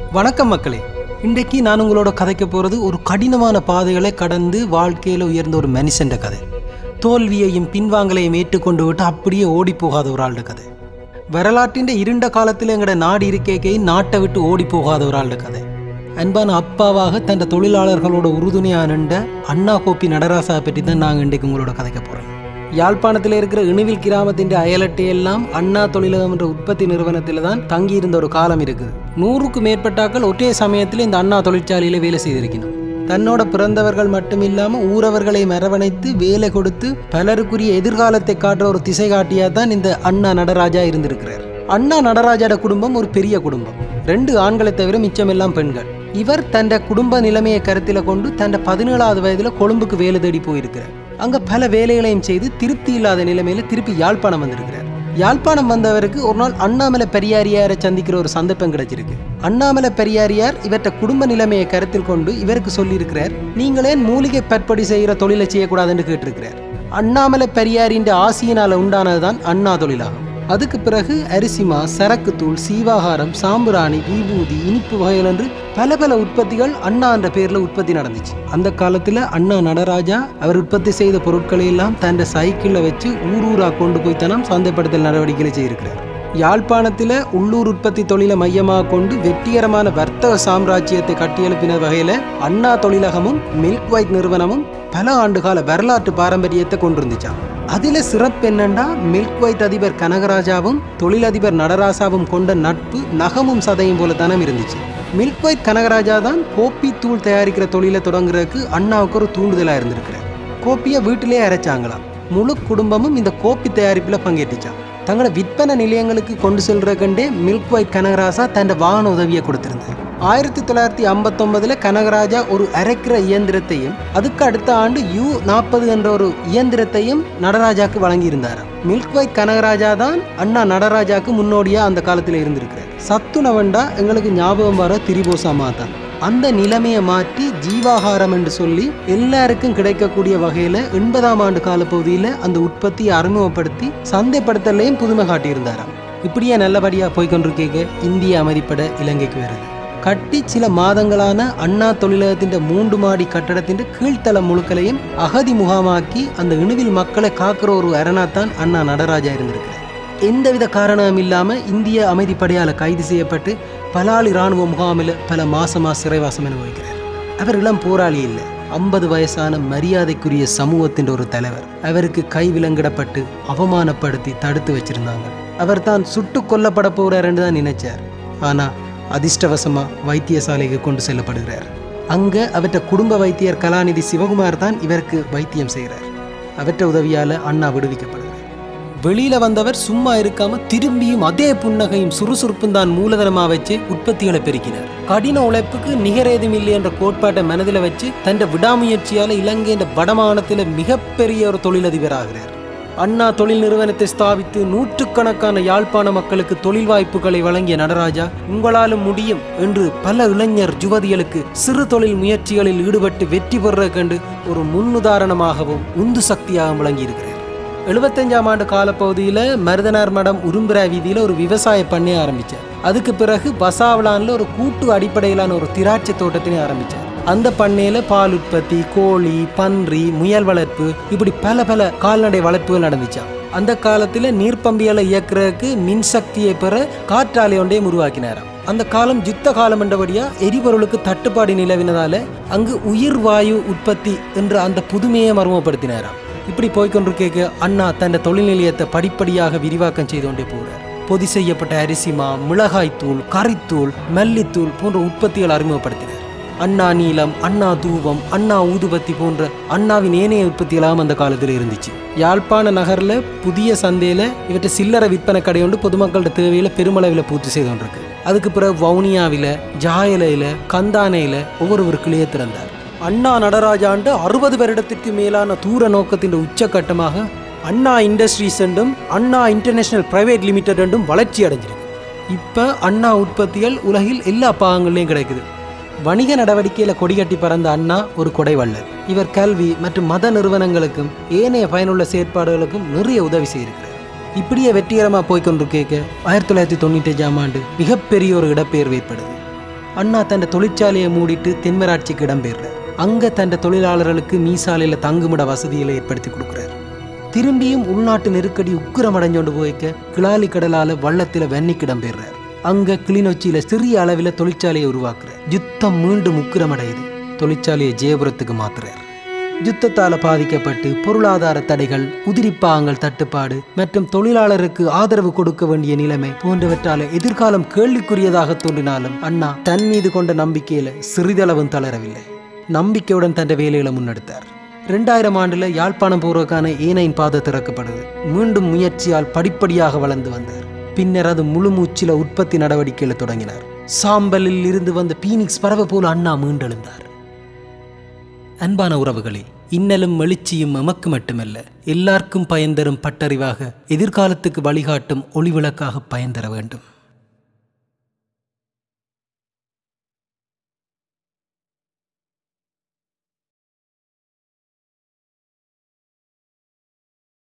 வணக்கம் மக்களே இன்றைக்கு நான் உங்களோட கதைக்க போகிறது ஒரு கடினமான பாதைகளை கடந்து வாழ்க்கையில் உயர்ந்த ஒரு மனுஷன்ற கதை தோல்வியையும் பின்வாங்கலையும் ஏற்றுக்கொண்டு விட்டு அப்படியே ஓடி போகாத ஒரு ஆளுடைய கதை வரலாற்றின் இருண்ட காலத்தில் எங்கட நாடு இருக்கேக்கை நாட்டை விட்டு ஓடி போகாத ஒரு ஆளுடைய கதை அன்பான அப்பாவாக தன் தொழிலாளர்களோட உறுதுணையாக நின்ற அண்ணா கோப்பி நடராசா பற்றி தான் நாங்கள் இன்றைக்கு உங்களோட கதைக்க போகிறோம் யாழ்ப்பாணத்தில் இருக்கிற இணுவில் கிராமத்தின் அயலட்டையெல்லாம் அண்ணா தொழிலகம் என்ற உற்பத்தி நிறுவனத்தில் தான் தங்கியிருந்த ஒரு காலம் இருக்குது நூறுக்கு மேற்பட்டாக்கள் ஒரே சமயத்தில் இந்த அண்ணா தொழிற்சாலையில் வேலை செய்திருக்கணும் தன்னோட பிறந்தவர்கள் மட்டுமில்லாமல் ஊரவர்களை மரவணைத்து வேலை கொடுத்து பலருக்குரிய எதிர்காலத்தை காட்டுற ஒரு திசை காட்டியாக தான் இந்த அண்ணா நடராஜா இருந்திருக்கிறார் அண்ணா நடராஜாட குடும்பம் ஒரு பெரிய குடும்பம் ரெண்டு ஆண்களை தவிர மிச்சமெல்லாம் பெண்கள் இவர் தன் குடும்ப நிலைமையை கருத்தில் கொண்டு தன் பதினேழாவது வயதில் கொழும்புக்கு வேலை தேடி போயிருக்கிறார் அங்க பல வேலைகளையும் செய்து திருப்தி இல்லாத நிலைமையில திருப்பி யாழ்ப்பாணம் வந்திருக்கிறார் யாழ்ப்பாணம் வந்தவருக்கு ஒரு நாள் அண்ணாமலை பெரியாரியாரை சந்திக்கிற ஒரு சந்தர்ப்பம் கிடைச்சிருக்கு அண்ணாமலை பெரியாரியார் இவற்ற குடும்ப நிலைமையை கருத்தில் கொண்டு இவருக்கு சொல்லியிருக்கிறார் நீங்களே மூலிகை பற்படி செய்கிற தொழிலை செய்யக்கூடாதுன்னு கேட்டிருக்கிறார் அண்ணாமலை பெரியாரின் ஆசியினால உண்டானதுதான் அண்ணா தொழிலாகும் அதுக்கு பிறகு அரிசிமா சரக்கு தூள் சீவாகாரம் சாம்பிராணி விபூதி இனிப்பு வகைகள் என்று பல பல உற்பத்திகள் அண்ணா என்ற பேர்ல உற்பத்தி நடந்துச்சு அந்த காலத்துல அண்ணா நடராஜா அவர் உற்பத்தி செய்த பொருட்களை எல்லாம் தன் சைக்கிளில் வச்சு ஊர் ஊரா கொண்டு போய் தனம் சந்தைப்படுத்தல் நடவடிக்கைகளை செய்திருக்கிறார் யாழ்ப்பாணத்தில் உள்ளூர் உற்பத்தி தொழிலை மையமாக கொண்டு வெற்றிகரமான வர்த்தக சாம்ராஜ்யத்தை கட்டியெழுப்பின வகையில் அண்ணா தொழிலகமும் மில்க் வைட் நிறுவனமும் பல ஆண்டுகால வரலாற்று பாரம்பரியத்தை கொண்டிருந்துச்சாம் அதில் சிறப்பு என்னண்டா மில்க் வைட் அதிபர் கனகராஜாவும் தொழிலதிபர் நடராசாவும் கொண்ட நட்பு நகமும் சதையும் போல தானம் இருந்துச்சு மில்க் வைட் கனகராஜா தான் கோப்பி தூள் தயாரிக்கிற தொழிலை தொடங்குறதுக்கு அண்ணாவுக்கு ஒரு தூண்டுதலாக இருந்திருக்கிறார் கோப்பியை வீட்டிலே அரைச்சாங்களாம் முழு குடும்பமும் இந்த கோப்பி தயாரிப்பில் பங்கேற்றுச்சான் தங்களோட விற்பனை நிலையங்களுக்கு கொண்டு செல்ற கண்டே மில்க் வைட் கனகராஜா தன் வாகன உதவியை கொடுத்திருந்தார் ஆயிரத்தி தொள்ளாயிரத்தி ஐம்பத்தொன்பதுல கனகராஜா ஒரு அரைக்கிற இயந்திரத்தையும் அதுக்கு அடுத்த ஆண்டு யூ நாற்பது என்ற ஒரு இயந்திரத்தையும் நடராஜாக்கு வழங்கியிருந்தாராம் மில்க் வைட் கனகராஜா தான் அண்ணா நடராஜாக்கு முன்னோடியா அந்த காலத்தில் இருந்திருக்கிறார் சத்துணவண்டா எங்களுக்கு ஞாபகம் வர திரிபோசமா தான் அந்த நிலைமையை மாற்றி ஜீவாகாரம் என்று சொல்லி எல்லாருக்கும் கிடைக்கக்கூடிய வகையில் எண்பதாம் ஆண்டு காலப்பகுதியில் அந்த உற்பத்தியை அறிமுகப்படுத்தி சந்தைப்படுத்தலையும் புதுமை காட்டியிருந்தாராம் இப்படியே நல்லபடியாக போய்கொண்டிருக்கேங்க இந்திய அமைதிப்பட இலங்கைக்கு வருது கட்டி சில மாதங்களான அண்ணா தொழிலகத்தின் மூன்று மாடி கட்டடத்தின் கீழ்த்தளம் முழுக்களையும் அகதி முகாமாக்கி அந்த இணுவில் மக்களை காக்கிற ஒரு அரணாத்தான் அண்ணா நடராஜா இருந்திருக்கிறார் எந்தவித காரணமும் இல்லாமல் இந்திய அமைதிப்படையால் கைது செய்யப்பட்டு பலாலி இராணுவ முகாமில் பல மாசமா சிறைவாசம் அனுபவிக்கிறார் அவர் இளம் போராளி இல்லை ஐம்பது வயசான மரியாதைக்குரிய சமூகத்தின் ஒரு தலைவர் அவருக்கு கை விலங்கிடப்பட்டு அவமானப்படுத்தி தடுத்து வச்சிருந்தாங்க அவர் தான் சுட்டு கொல்லப்பட போகிறாருன்னு தான் நினைச்சார் ஆனால் அதிர்ஷ்டவசமா வைத்தியசாலைக்கு கொண்டு செல்லப்படுகிறார் அங்க அவற்ற குடும்ப வைத்தியர் கலாநிதி சிவகுமார் தான் இவருக்கு வைத்தியம் செய்கிறார் அவற்ற உதவியால அண்ணா விடுவிக்கப்படுகிறார் வெளியில வந்தவர் சும்மா இருக்காம திரும்பியும் அதே புன்னகையும் சுறுசுறுப்பும் தான் மூலதனமா வச்சு உற்பத்திகளை பெருக்கினார் கடின உழைப்புக்கு நிகரேதும் இல்லை என்ற கோட்பாட்டை மனதில் வச்சு தன் விடாமுயற்சியால இலங்கையின் வடமாகாணத்தில் மிகப்பெரிய ஒரு தொழிலதிபர் ஆகிறார் அண்ணா தொழில் நிறுவனத்தை ஸ்தாபித்து நூற்றுக்கணக்கான யாழ்ப்பாண மக்களுக்கு தொழில் வாய்ப்புகளை வழங்கிய நடராஜா உங்களாலும் முடியும் என்று பல இளைஞர் யுவதிகளுக்கு சிறு தொழில் முயற்சிகளில் ஈடுபட்டு வெற்றி பெற கண்டு ஒரு முன்னுதாரணமாகவும் உந்து சக்தியாகவும் விளங்கியிருக்கிறார் எழுபத்தஞ்சாம் ஆண்டு காலப்பகுதியில் மருதனார் மடம் உரும்புரா வீதியில் ஒரு விவசாய பண்ணை ஆரம்பித்தார் அதுக்கு பிறகு பசாவளான்ல ஒரு கூட்டு அடிப்படையிலான ஒரு திராட்சை தோட்டத்தினை ஆரம்பித்தார் அந்த பண்ணையில் பால் உற்பத்தி கோழி பன்றி முயல் வளர்ப்பு இப்படி பல பல கால்நடை வளர்ப்புகள் நடந்துச்சாம் அந்த காலத்தில் நீர்ப்பம்பியலை இயக்குறதுக்கு மின்சக்தியை பெற காற்றாலை ஒன்றையும் உருவாக்கினாராம் அந்த காலம் யுத்த காலம் என்றபடியா எரிபொருளுக்கு தட்டுப்பாடு நிலவினதால அங்கு உயிர் வாயு உற்பத்தி என்ற அந்த புதுமையை மர்மப்படுத்தினாராம் இப்படி போய்கொண்டிருக்க அண்ணா தன் தொழில் நிலையத்தை படிப்படியாக விரிவாக்கம் செய்து கொண்டே போகிறார் பொதி செய்யப்பட்ட அரிசிமா மிளகாய்த்தூள் கறித்தூள் மல்லித்தூள் போன்ற உற்பத்திகள் அறிமுகப்படுத்தினார் அண்ணா நீலம் அண்ணா தூவம் அண்ணா ஊதுபத்தி போன்ற அண்ணாவின் ஏனைய உற்பத்திகளாம் அந்த காலத்தில் இருந்துச்சு யாழ்ப்பாண நகரில் புதிய சந்தையில் இவற்றை சில்லறை விற்பனை கடை ஒன்று பொதுமக்களோட தேவையில் பெருமளவில் பூர்த்தி செய்து கொண்டிருக்கு அதுக்கு பிறகு வவுனியாவில் ஜாயலையில் கந்தானையில் ஒவ்வொரு கிளையை திறந்தார் அண்ணா நடராஜாண்டு அறுபது வருடத்திற்கு மேலான தூர நோக்கத்தின் உச்சக்கட்டமாக அண்ணா இண்டஸ்ட்ரீஸ் என்றும் அண்ணா இன்டர்நேஷனல் பிரைவேட் லிமிடெட் என்றும் வளர்ச்சி அடைஞ்சிருக்கு இப்போ அண்ணா உற்பத்திகள் உலகில் எல்லா பாகங்கள்லையும் கிடைக்குது வணிக நடவடிக்கையில் கொடிகட்டி பறந்த அண்ணா ஒரு கொடைவள்ளல் இவர் கல்வி மற்றும் மத நிறுவனங்களுக்கும் ஏனைய பயனுள்ள செயற்பாடுகளுக்கும் நிறைய உதவி செய்திருக்கிறார் இப்படியே வெற்றிகரமாக போய்கொண்டிருக்க ஆயிரத்தி தொள்ளாயிரத்தி தொண்ணூற்றி ஆண்டு மிகப்பெரிய ஒரு இடப்பெயர்வு ஏற்படுது அண்ணா தன் தொழிற்சாலையை மூடிட்டு தென்மராட்சிக்கு இடம்பெறுறார் அங்க தன் தொழிலாளர்களுக்கு மீசாலையில தங்குமிட வசதிகளை ஏற்படுத்தி கொடுக்குறார் திரும்பியும் உள்நாட்டு நெருக்கடி உக்கிரமடைஞ்சோண்டு போய்க்க கிளாலி கடலால வள்ளத்தில வெண்ணிக்கு இடம்பெறுறார் அங்க கிளிநொச்சியில சிறிய அளவில் தொழிற்சாலையை உருவாக்குறார் யுத்தம் மீண்டும் உக்கிரமடையுது தொழிற்சாலையை ஜெயபுரத்துக்கு மாத்துறார் யுத்தத்தால பாதிக்கப்பட்டு பொருளாதார தடைகள் உதிரிப்பாகங்கள் தட்டுப்பாடு மற்றும் தொழிலாளருக்கு ஆதரவு கொடுக்க வேண்டிய நிலைமை போன்றவற்றால எதிர்காலம் கேள்விக்குரியதாக தோன்றினாலும் அண்ணா தன் மீது கொண்ட நம்பிக்கையில சிறிதளவும் தளரவில்லை நம்பிக்கையுடன் தன் வேலைகளை முன்னெடுத்தார் ரெண்டாயிரம் ஆண்டுல யாழ்ப்பாணம் போறதுக்கான ஏனையின் பாதை திறக்கப்படுது மீண்டும் முயற்சியால் படிப்படியாக வளர்ந்து வந்தார் பின்னர் அது முழு மூச்சில உற்பத்தி நடவடிக்கையில தொடங்கினார் சாம்பலில் இருந்து வந்த பீனிக்ஸ் பறவை போல அண்ணா மீண்டெழுந்தார் அன்பான உறவுகளே இன்னலும் எழுச்சியும் எமக்கு மட்டுமல்ல எல்லாருக்கும் பயன் தரும் பட்டறிவாக எதிர்காலத்துக்கு வழிகாட்டும் ஒளிவிளக்காக பயன் தர வேண்டும்